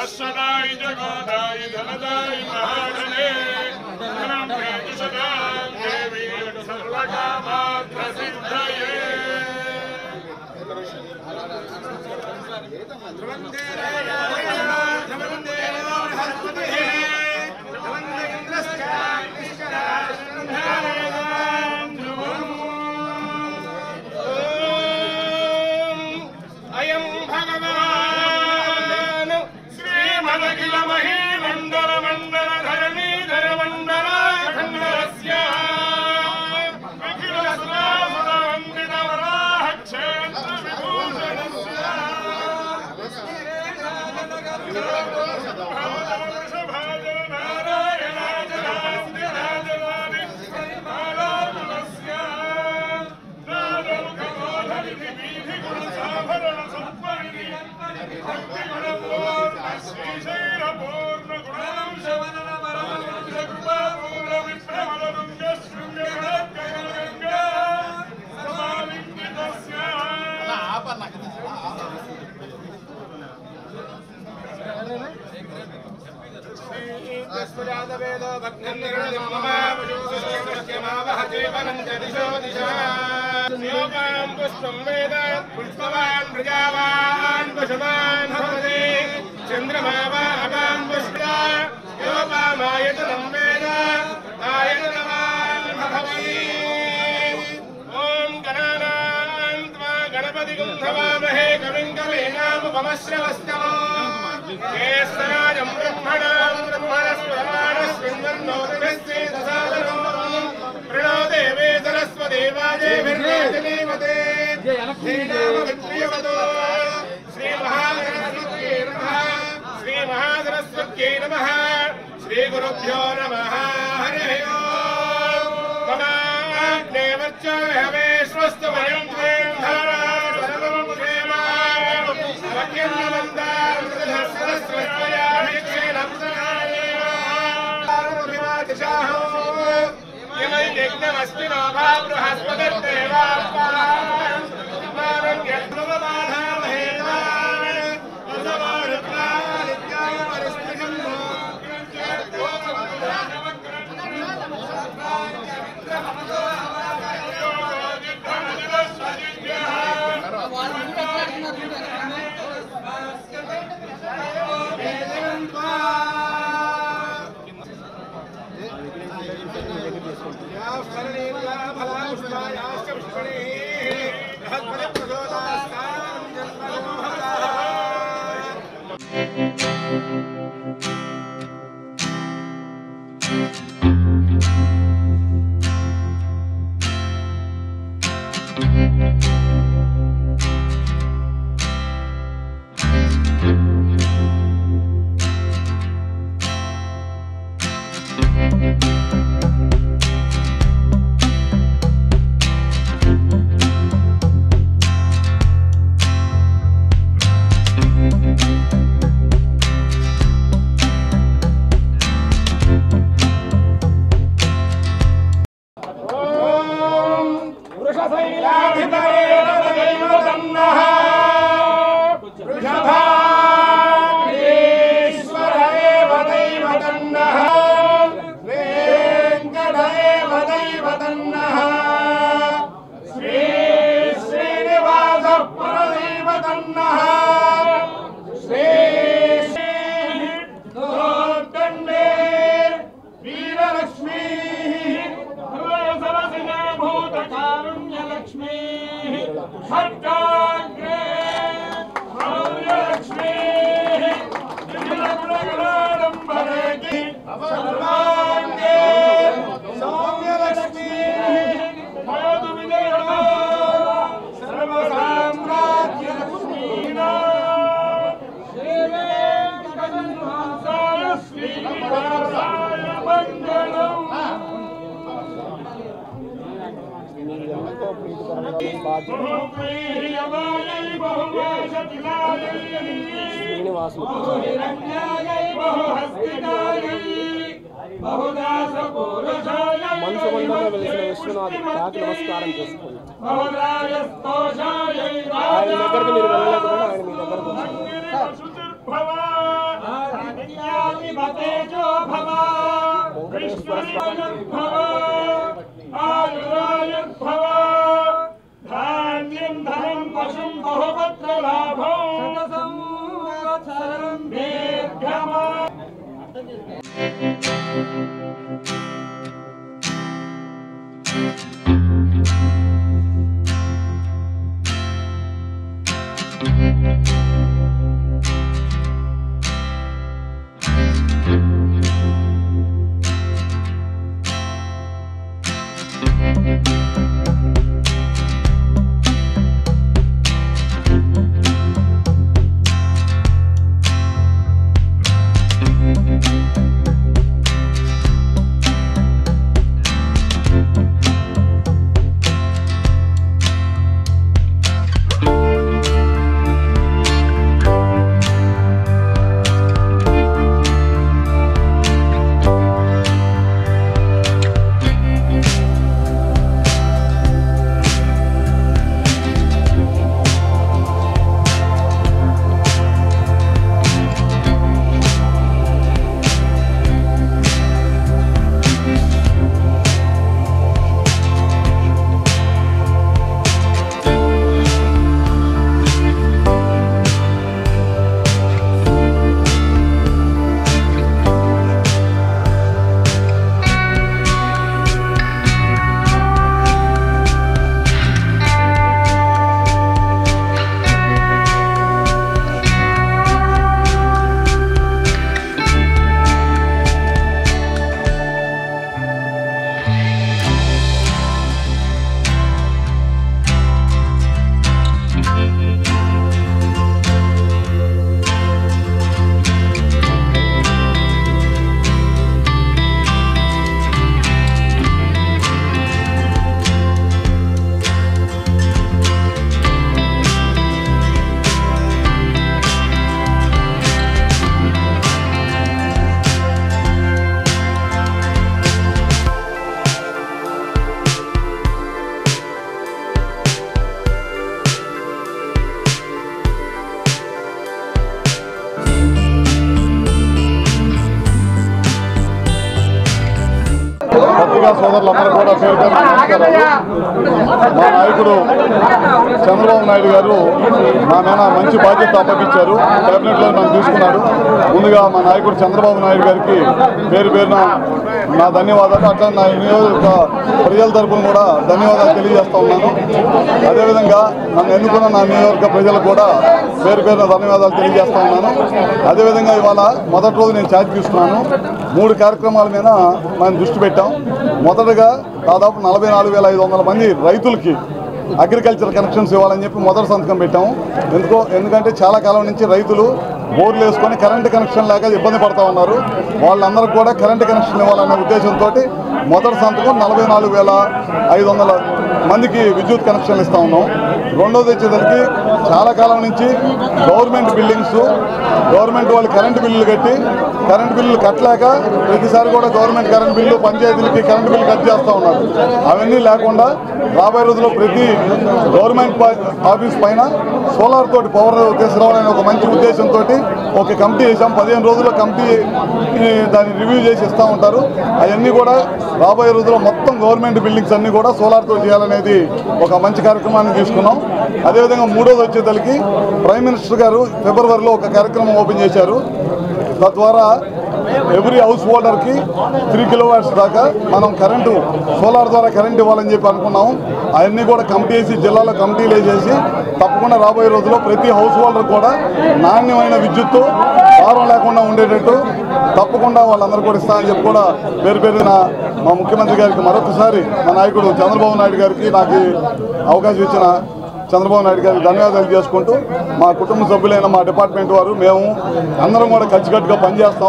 శాశ్వతాయ జగోదాయ ధనదాయ మహాధనే ధనం ప్రతిశతాం దేవీ సర్వకామాత్ర సిద్ధయే అయం భగవాన్ శ్రీమదఖిల మహీమండల మండల ధరణీధర మండల ఖండస్య అఖిల సురాసుర వందిత వరాహ క్షేత్ర విభూషణస్య యోగాం పుష్పం వేద పుష్పవాన్ ప్రజావాన్ పశుమాన్ భవతి చంద్రమావాన్ పుష్ప యోగామాయతనం వేద ఆయతనవాన్ భవతి ఓం గణానాన్ త్వా గణపతి గుంధవామహే కవిం కవీనాముపమశ్రవస్తమో జ్యేష్ఠరాజం బ్రహ్మణాం బ్రహ్మణస్వరాణస్మిన్వర్ణోదభిస్తే దశాదనో ప్రణో దేవే సరస్వదేవాజేభిర్వేదనేవతే శ్రీనామవిప్రియవదో శ్రీ మహాసరస్వత్యై నమః శ్రీ మహాసరస్వత్యై నమః శ్రీ గురుభ్యో నమః హరి ఓం మమాగ్నే వర్చోహవే స్వస్తు వయం త్వేం ధారా సర్వం క్షేమాయ వక్యన్నమందాం సరస్వత్యా భిక్షేణ పునరాయేవాదిశాహో యమై యజ్ఞమస్తి నో భా బృహస్పతిర్దేవాత్మానం యజ్ఞమమాధామహేవాన్ వీరలక్ష్మీ భూతకారుణ్యలక్ష్మీ భక్తాగ్రే భవ్యలక్ష్మీ దివ్యగుణగణాడంబరేకి సర్వాంగే సౌమ్యలక్ష్మీ భవతు విజయా సర్వసామ్రాజ్యలక్ష్మీ శ్రీవేంకటనివాసాయ శ్రీనివాసాయ మంగళం మనసుకొండలో వెలిసిన విశ్వనాథ్ కాకి నమస్కారం చేసుకోండి ఆయన దగ్గరికి మీరు వెళ్ళలేకపోయినా ఆయన మీ దగ్గరకు వచ్చారు వెంకటేశ్వర స్వామి ఆయురాయుర్భవ ధాన్యం ధనం పశుం బహుపత్ర లాభం దీర్ఘమా పత్రికా సోదరులందరూ కూడా పేరు పేరు నమస్కారాలు మా నాయకుడు చంద్రబాబు నాయుడు గారు మా మీద మంచి బాధ్యత అప్పగించారు కేబినెట్లో నన్ను తీసుకున్నాడు ముందుగా మా నాయకుడు చంద్రబాబు నాయుడు గారికి పేరు పేరున నా ధన్యవాదాలు అట్లా నా నియోజక ప్రజల తరపున కూడా ధన్యవాదాలు తెలియజేస్తా ఉన్నాను అదేవిధంగా నన్ను ఎన్నుకున్న నా నియోజక ప్రజలకు కూడా పేరు పేరున ధన్యవాదాలు తెలియజేస్తా ఉన్నాను అదేవిధంగా ఇవాళ మొదటి రోజు నేను ఛార్జ్ తీసుకున్నాను మూడు కార్యక్రమాల మీద మనం దృష్టి పెట్టాం మొదటగా దాదాపు నలభై నాలుగు వేల ఐదు వందల మంది రైతులకి అగ్రికల్చర్ కనెక్షన్స్ ఇవ్వాలని చెప్పి మొదటి సంతకం పెట్టాము ఎందుకో ఎందుకంటే చాలా కాలం నుంచి రైతులు బోర్లు వేసుకొని కరెంటు కనెక్షన్ లేక ఇబ్బంది పడతా ఉన్నారు వాళ్ళందరికీ కూడా కరెంటు కనెక్షన్ ఇవ్వాలనే ఉద్దేశంతో మొదటి సంతకం నలభై నాలుగు వేల ఐదు వందల మందికి విద్యుత్ కనెక్షన్లు ఇస్తా ఉన్నాం రెండోది వచ్చేసరికి చాలా కాలం నుంచి గవర్నమెంట్ బిల్డింగ్స్ గవర్నమెంట్ వాళ్ళు కరెంటు బిల్లులు కట్టి కరెంటు బిల్లులు కట్టలేక ప్రతిసారి కూడా గవర్నమెంట్ కరెంట్ బిల్లు పంచాయతీలకి కరెంటు బిల్లు కట్ చేస్తూ ఉన్నారు అవన్నీ లేకుండా రాబోయే రోజుల్లో ప్రతి గవర్నమెంట్ ప- ఆఫీస్ పైన సోలార్ తోటి పవర్ తీసుకురావాలనే ఒక మంచి ఉద్దేశంతో ఒక కమిటీ వేసాం పదిహేను రోజుల్లో కమిటీ ఈ, దాన్ని రివ్యూ చేసి ఇస్తూ ఉంటారు అవన్నీ కూడా రాబోయే రోజుల్లో మొత్తం గవర్నమెంట్ బిల్డింగ్స్ అన్నీ కూడా సోలార్తో చేయాలనేది ఒక మంచి కార్యక్రమాన్ని తీసుకున్నాం అదేవిధంగా మూడోది వచ్చేసరికి ప్రైమ్ మినిస్టర్ గారు ఫిబ్రవరిలో ఒక కార్యక్రమం ఓపెన్ చేశారు తద్వారా ఎవ్రీ హౌస్ హోల్డర్కి త్రీ కిలోవాట్స్ దాకా మనం కరెంటు సోలార్ ద్వారా కరెంట్ ఇవ్వాలని చెప్పి అనుకున్నాము అవన్నీ కూడా కమిటీ వేసి జిల్లాలో కమిటీలు వేసేసి తప్పకుండా రాబోయే రోజుల్లో ప్రతి హౌస్ హోల్డర్ కూడా నాణ్యమైన విద్యుత్తు భారం లేకుండా ఉండేటట్టు తప్పకుండా వాళ్ళందరూ కూడా ఇస్తామని చెప్పి కూడా పేరు పేరున మా ముఖ్యమంత్రి గారికి మరొకసారి మా నాయకుడు చంద్రబాబు నాయుడు గారికి నాకు ఈ అవకాశం ఇచ్చిన చంద్రబాబు నాయుడు గారికి ధన్యవాదాలు చేసుకుంటూ మా కుటుంబ సభ్యులైన మా డిపార్ట్మెంట్ వారు మేము అందరం కూడా కలిసికట్టుగా పనిచేస్తాం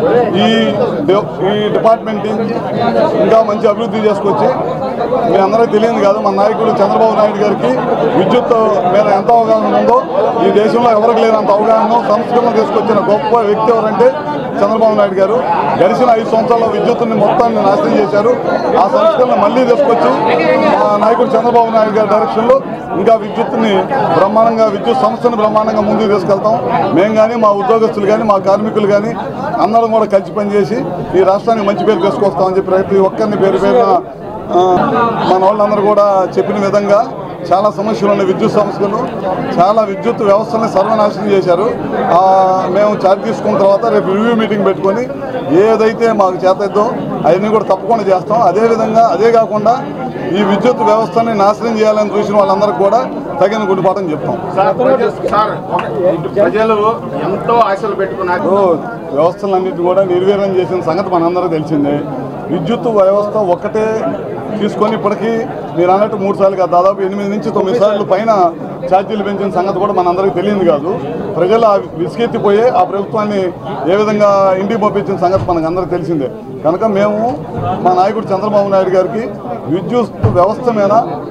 ఈ డి- ఈ డిపార్ట్మెంట్ ఇంకా మంచి అభివృద్ధి చేసుకొచ్చి మీ అందరికీ తెలియదు కాదు మా నాయకుడు చంద్రబాబు నాయుడు గారికి విద్యుత్ మీద ఎంత అవగాహన ఉందో ఈ దేశంలో ఎవరికి లేనంత అవగాహన సంస్కరణ తీసుకొచ్చిన గొప్ప వ్యక్తి ఎవరంటే చంద్రబాబు నాయుడు గారు గడిచిన ఐదు సంవత్సరాల్లో విద్యుత్తుని మొత్తాన్ని నాశనం చేశారు ఆ సంస్కరణ మళ్ళీ తీసుకొచ్చి మా నాయకుడు చంద్రబాబు నాయుడు గారి డైరెక్షన్లో ఇంకా విద్యుత్తుని బ్రహ్మాండంగా విద్యుత్ సంస్థను బ్రహ్మాండంగా ముందుకు తీసుకెళ్తాం మేము కానీ మా ఉద్యోగస్తులు కానీ మా కార్మికులు కానీ అందరం కూడా కలిసి పనిచేసి ఈ రాష్ట్రానికి మంచి పేరు తీసుకొస్తామని చెప్పి ప్రతి ఒక్కరిని పేరు పేరున ఆ, మన వాళ్ళందరూ కూడా చెప్పిన విధంగా చాలా సమస్యలు ఉన్నాయి విద్యుత్ సంస్థలు చాలా విద్యుత్ వ్యవస్థల్ని సర్వనాశనం చేశారు ఆ, మేము చార్జ్ తీసుకున్న తర్వాత రేపు రివ్యూ మీటింగ్ పెట్టుకొని ఏదైతే మాకు చేతద్దో అవన్నీ కూడా తప్పకుండా చేస్తాం అదేవిధంగా అదే కాకుండా ఈ విద్యుత్ వ్యవస్థని నాశనం చేయాలని చూసిన వాళ్ళందరికీ కూడా తగిన గుడిపాఠం చెప్తాం సార్ ప్రజ- సార్ ఒక- ప్రజలు ఎంతో ఆశలు పెట్టుకున్నారు ఇప్పుడు వ్యవస్థలన్నింటి కూడా నిర్వీర్యం చేసిన సంగతి మనందరూ తెలిసిందే విద్యుత్ వ్యవస్థ ఒక్కటే తీసుకొని ఇప్పటికీ మీరు అన్నట్టు మూడు సార్లు కాదు దాదాపు ఎనిమిది నుంచి తొమ్మిది సార్లు పైన ఛార్జీలు పెంచిన సంగతి కూడా మనందరికీ తెలియదు కాదు ప్రజలు ఆ విసిగెత్తిపోయే ఆ ప్రభుత్వాన్ని ఏ విధంగా ఇంటికి పంపించిన సంగతి మనకు అందరికీ తెలిసిందే కనుక మేము మా నాయకుడు చంద్రబాబు నాయుడు గారికి విద్యుత్ వ్యవస్థ మీద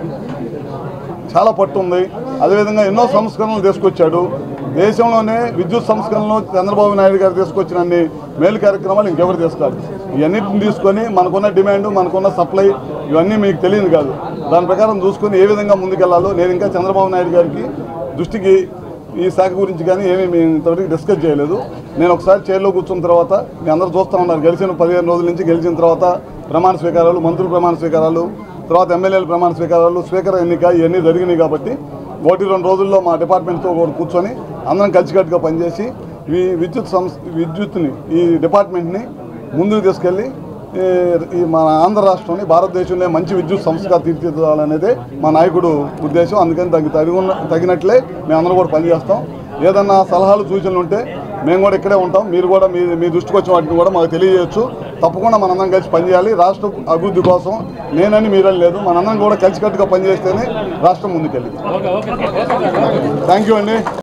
చాలా పట్టు ఉంది అదేవిధంగా ఎన్నో సంస్కరణలు తీసుకొచ్చాడు దేశంలోనే విద్యుత్ సంస్కరణలు చంద్రబాబు నాయుడు గారు తీసుకొచ్చినన్ని మేలు కార్యక్రమాలు ఇంకెవరు తీసుకోవాలి ఇవన్నిటిని తీసుకొని మనకున్న డిమాండ్ మనకున్న సప్లై ఇవన్నీ మీకు తెలియదు కాదు దాని ప్రకారం చూసుకొని ఏ విధంగా ముందుకెళ్లాలో నేను ఇంకా చంద్రబాబు నాయుడు గారికి దృష్టికి ఈ శాఖ గురించి కానీ ఏమీ మేము ఇంతవరకు డిస్కస్ చేయలేదు నేను ఒకసారి చైర్లో కూర్చున్న తర్వాత మీ అందరూ చూస్తూ ఉన్నారు గెలిచిన పదిహేను రోజుల నుంచి గెలిచిన తర్వాత ప్రమాణ స్వీకారాలు మంత్రుల ప్రమాణ స్వీకారాలు తర్వాత ఎమ్మెల్యేల ప్రమాణ స్వీకారాలు స్పీకర్ ఎన్నిక ఇవన్నీ జరిగినాయి కాబట్టి ఒకటి రెండు రోజుల్లో మా డిపార్ట్మెంట్తో కూడా కూర్చొని అందరం కలిసికట్టుగా పనిచేసి ఈ విద్యుత్ సంస్థ విద్యుత్ని ఈ డిపార్ట్మెంట్ని ముందుకు తీసుకెళ్ళి ఈ ఈ మన ఆంధ్ర రాష్ట్రాన్ని భారతదేశంలో మంచి విద్యుత్ సంస్థగా తీర్చిదిద్దాలనేదే మా నాయకుడు ఉద్దేశం అందుకని దానికి తగిన తగినట్లే మేమందరం కూడా పనిచేస్తాం ఏదన్నా సలహాలు సూచనలు ఉంటే మేము కూడా ఇక్కడే ఉంటాం మీరు కూడా మీ మీ దృష్టికి వచ్చిన వాటిని కూడా మాకు తెలియజేయచ్చు తప్పకుండా మనందరం కలిసి పనిచేయాలి రాష్ట్ర అభివృద్ధి కోసం నేనని మీరని లేదు మనందరం కూడా కలిసికట్టుగా పనిచేస్తేనే రాష్ట్రం ముందుకెళ్ళింది థ్యాంక్ యూ అండి